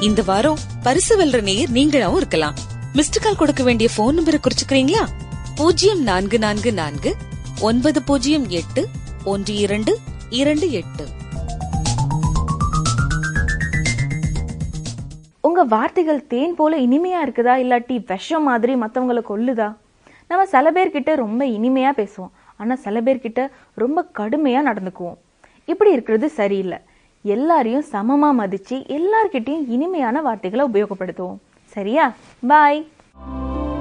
இந்த வாரம் பரிசு வெல்ற நேயர் நீங்களாவும் இருக்கலாம் மிஸ்டு கால் கொடுக்க வேண்டிய போன் நம்பரை குறிச்சுக்கிறீங்களா பூஜ்ஜியம் நான்கு நான்கு நான்கு ஒன்பது பூஜ்ஜியம் எட்டு ஒன்று இரண்டு இரண்டு எட்டு உங்க வார்த்தைகள் தேன் போல இனிமையா இருக்குதா இல்லாட்டி விஷம் மாதிரி மத்தவங்களை கொல்லுதா நம்ம சில பேர்கிட்ட ரொம்ப இனிமையா பேசுவோம் ஆனா சில பேர்கிட்ட ரொம்ப கடுமையா நடந்துக்குவோம் இப்படி இருக்கிறது சரியில்லை எல்லாரையும் சமமா மதிச்சு எல்லார்கிட்டயும் இனிமையான வார்த்தைகளை உபயோகப்படுத்துவோம் சரியா பாய்